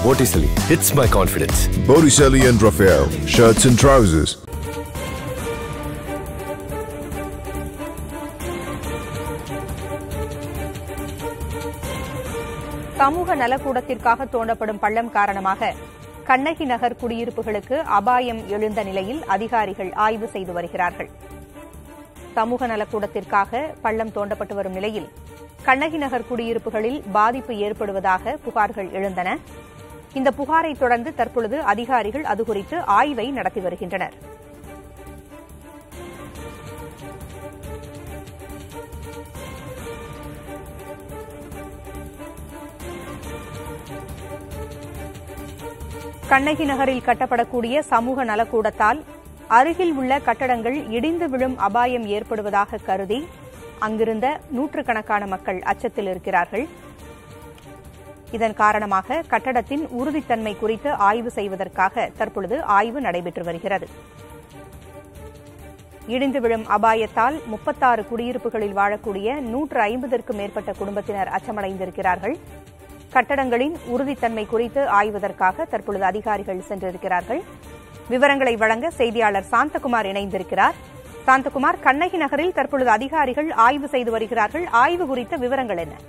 Botticelli hits my confidence. Botticelli and Raphael, shirts and trousers. சமூக நலக்கூடத்திற்காக தோண்டப்படும் பள்ளம் காரணமாக கண்ணகி நகர் குடியிருப்புகளுக்கு அபாயம் எழுந்த நிலையில் அதிகாரிகள் ஆய்வு செய்து வருகிறார்கள் சமூக நலக்கூடத்திற்காக பள்ளம் தோண்டப்பட்டு வரும் நிலையில் கண்ணகி நகர் குடியிருப்புகளில் பாதிப்பு ஏற்படுவதாக புகார்கள் எழுந்தன இந்த புகாரை தொடர்ந்து தற்பொழுது அதிகாரிகள் அது குறித்து ஆய்வை நடத்தி வருகின்றனர் கண்ணகி நகரில் கட்டப்படக்கூடிய சமூக நலக்கூடத்தால் அருகில் உள்ள கட்டடங்கள் இடிந்து விழும் அபாயம் ஏற்படுவதாக கருதி அங்கிருந்த நூற்றுக்கணக்கான மக்கள் அச்சத்தில் இருக்கிறார்கள் இதன் காரணமாக கட்டடத்தின் உறுதித்தன்மை குறித்து ஆய்வு செய்வதற்காக தற்பொழுது ஆய்வு நடைபெற்று வருகிறது இடிந்து விழும் அபாயத்தால் முப்பத்தாறு குடியிருப்புகளில் வாழக்கூடிய நூற்று ஐம்பதற்கும் மேற்பட்ட குடும்பத்தினர் அச்சமடைந்திருக்கிறார்கள் கட்டடங்களின் உறுதித்தன்மை குறித்து ஆய்வதற்காக தற்பொழுது அதிகாரிகள் சென்றிருக்கிறார்கள் விவரங்களை வழங்க செய்தியாளர் சாந்தகுமார் இணைந்திருக்கிறார் சாந்தகுமார் கண்ணகி நகரில் தற்பொழுது அதிகாரிகள் ஆய்வு செய்து வருகிறார்கள் ஆய்வு குறித்த விவரங்கள் என்ன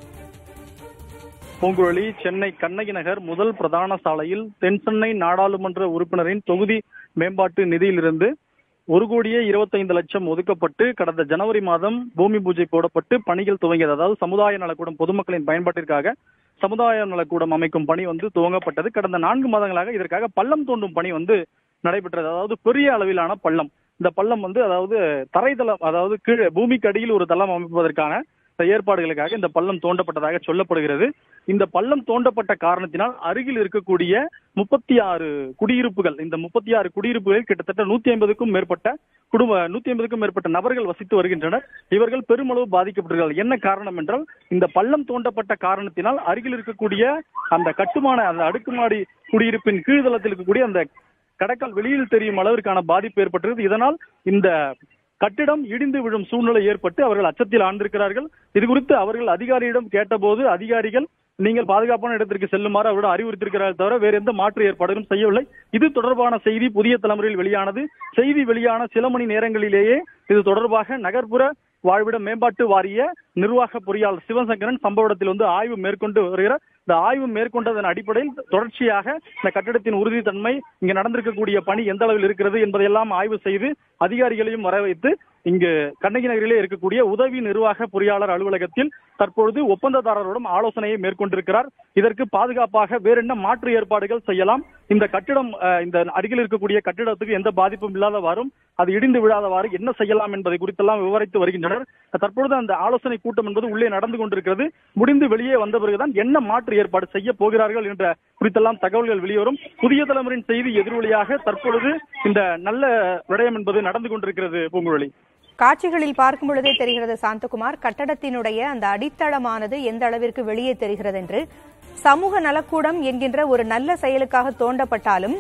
பூங்குழலி சென்னை கண்ணகி நகர் முதல் பிரதான சாலையில் தென்சென்னை நாடாளுமன்ற உறுப்பினரின் தொகுதி மேம்பாட்டு நிதியிலிருந்து ஒரு கோடியே இருபத்தைந்து லட்சம் ஒதுக்கப்பட்டு கடந்த ஜனவரி மாதம் பூமி பூஜை போடப்பட்டு பணிகள் துவங்கியது அதாவது சமுதாய நலக்கூடம் பொதுமக்களின் பயன்பாட்டிற்காக சமுதாய நலக்கூடம் அமைக்கும் பணி வந்து துவங்கப்பட்டது கடந்த நான்கு மாதங்களாக இதற்காக பள்ளம் தோண்டும் பணி வந்து நடைபெற்றது அதாவது பெரிய அளவிலான பள்ளம் இந்த பள்ளம் வந்து அதாவது தரைதளம் அதாவது கீழே பூமிக்கு அடியில் ஒரு தளம் அமைப்பதற்கான ஏற்பாடுகளுக்காக இந்த பள்ளம் தோண்டப்பட்டதாக சொல்லப்படுகிறது இந்த பள்ளம் தோண்டப்பட்ட காரணத்தினால் அருகில் இருக்கக்கூடிய முப்பத்தி ஆறு குடியிருப்புகள் இந்த முப்பத்தி ஆறு குடியிருப்புகளில் கிட்டத்தட்ட நூத்தி ஐம்பதுக்கும் மேற்பட்ட குடும்ப நூத்தி ஐம்பதுக்கும் மேற்பட்ட நபர்கள் வசித்து வருகின்றனர் இவர்கள் பெருமளவு பாதிக்கப்பட்டிருக்கிறார்கள் என்ன காரணம் என்றால் இந்த பள்ளம் தோண்டப்பட்ட காரணத்தினால் அருகில் இருக்கக்கூடிய அந்த கட்டுமான அந்த அடுக்குமாடி குடியிருப்பின் கீழ்தளத்தில் இருக்கக்கூடிய அந்த கடற்கால் வெளியில் தெரியும் அளவிற்கான பாதிப்பு ஏற்பட்டிருக்கிறது இதனால் இந்த கட்டிடம் இடிந்து விழும் சூழ்நிலை ஏற்பட்டு அவர்கள் அச்சத்தில் ஆழ்ந்திருக்கிறார்கள் இது குறித்து அவர்கள் அதிகாரியிடம் கேட்டபோது அதிகாரிகள் நீங்கள் பாதுகாப்பான இடத்திற்கு செல்லுமாறு அவரிடம் அறிவுறுத்திருக்கிறார்கள் தவிர வேறு எந்த மாற்று ஏற்பாடுகளும் செய்யவில்லை இது தொடர்பான செய்தி புதிய தலைமுறையில் வெளியானது செய்தி வெளியான சில மணி நேரங்களிலேயே இது தொடர்பாக நகர்ப்புற வாழ்விட மேம்பாட்டு வாரிய நிர்வாக பொறியாளர் சிவசங்கரன் சம்பவ இடத்தில் வந்து ஆய்வு மேற்கொண்டு வருகிறார் இந்த ஆய்வு மேற்கொண்டதன் அடிப்படையில் தொடர்ச்சியாக இந்த கட்டிடத்தின் உறுதித்தன்மை இங்கு நடந்திருக்கக்கூடிய பணி எந்த அளவில் இருக்கிறது என்பதையெல்லாம் ஆய்வு செய்து அதிகாரிகளையும் வர வைத்து இங்கு கண்ணகி நகரிலே இருக்கக்கூடிய உதவி நிர்வாக பொறியாளர் அலுவலகத்தில் தற்பொழுது ஒப்பந்ததாரரோடும் ஆலோசனையை மேற்கொண்டிருக்கிறார் இதற்கு பாதுகாப்பாக வேற என்ன மாற்று ஏற்பாடுகள் செய்யலாம் இந்த கட்டிடம் இந்த அருகில் இருக்கக்கூடிய கட்டிடத்துக்கு எந்த பாதிப்பும் இல்லாதவாறும் அது இடிந்து விழாதவாறு என்ன செய்யலாம் என்பதை குறித்தெல்லாம் விவரித்து வருகின்றனர் தற்பொழுது அந்த ஆலோசனை கூட்டம் என்பது உள்ளே நடந்து கொண்டிருக்கிறது முடிந்து வெளியே வந்த பிறகுதான் என்ன மாற்று ஏற்பாடு செய்ய போகிறார்கள் என்ற குறித்தெல்லாம் தகவல்கள் வெளிவரும் புதிய தலைமுறையின் செய்தி எதிரொலியாக தற்பொழுது இந்த நல்ல விடயம் என்பது நடந்து கொண்டிருக்கிறது பூங்குழலி காட்சிகளில் பார்க்கும் பொழுதே தெரிகிறது சாந்தகுமார் கட்டடத்தினுடைய அந்த அடித்தளமானது எந்த அளவிற்கு வெளியே தெரிகிறது என்று சமூக நலக்கூடம் என்கின்ற ஒரு நல்ல செயலுக்காக தோண்டப்பட்டாலும்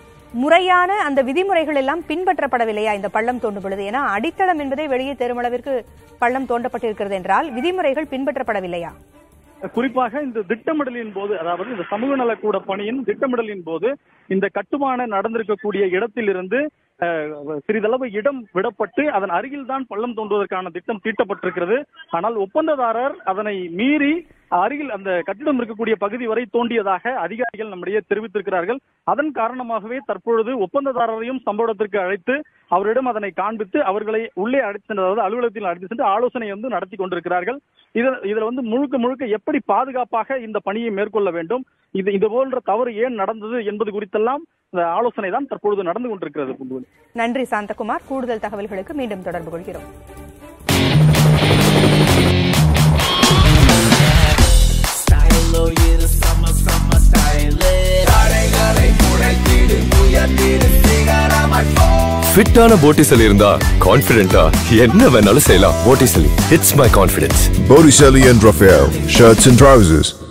முறையான அந்த விதிமுறைகள் எல்லாம் பின்பற்றப்படவில்லையா இந்த பள்ளம் தோண்டும் பொழுது ஏன்னா அடித்தளம் என்பதே வெளியே தெரியும் அளவிற்கு பள்ளம் தோண்டப்பட்டிருக்கிறது என்றால் விதிமுறைகள் பின்பற்றப்படவில்லையா குறிப்பாக இந்த திட்டமிடலின் போது அதாவது இந்த சமூக நலக்கூட பணியின் திட்டமிடலின் போது இந்த கட்டுமான நடந்திருக்கக்கூடிய இடத்திலிருந்து சிறிதளவு இடம் விடப்பட்டு அதன் அருகில் தான் பள்ளம் தோன்றுவதற்கான திட்டம் தீட்டப்பட்டிருக்கிறது ஆனால் ஒப்பந்ததாரர் அதனை மீறி அருகில் அந்த கட்டிடம் இருக்கக்கூடிய பகுதி வரை தோண்டியதாக அதிகாரிகள் நம்மிடையே தெரிவித்திருக்கிறார்கள் அதன் காரணமாகவே தற்பொழுது ஒப்பந்ததாரரையும் சம்பவத்திற்கு அழைத்து அவரிடம் அதனை காண்பித்து அவர்களை உள்ளே அழைத்து சென்று அதாவது அலுவலகத்தில் அழைத்து சென்று ஆலோசனை வந்து நடத்தி கொண்டிருக்கிறார்கள் இதில் இதுல வந்து முழுக்க முழுக்க எப்படி பாதுகாப்பாக இந்த பணியை மேற்கொள்ள வேண்டும் இது இது போன்ற தவறு ஏன் நடந்தது என்பது குறித்தெல்லாம் இந்த ஆலோசனை தான் தற்பொழுது நடந்து கொண்டிருக்கிறது நன்றி சாந்தகுமார் கூடுதல் தகவல்களுக்கு மீண்டும் தொடர்பு கொள்கிறோம் ஃபிட்டான போட்டிசல் இருந்தா கான்பிடென்ட்டா என்ன வேணாலும் செய்யலாம் Botticelli it's my confidence Botticelli and Raphael, shirts and trousers.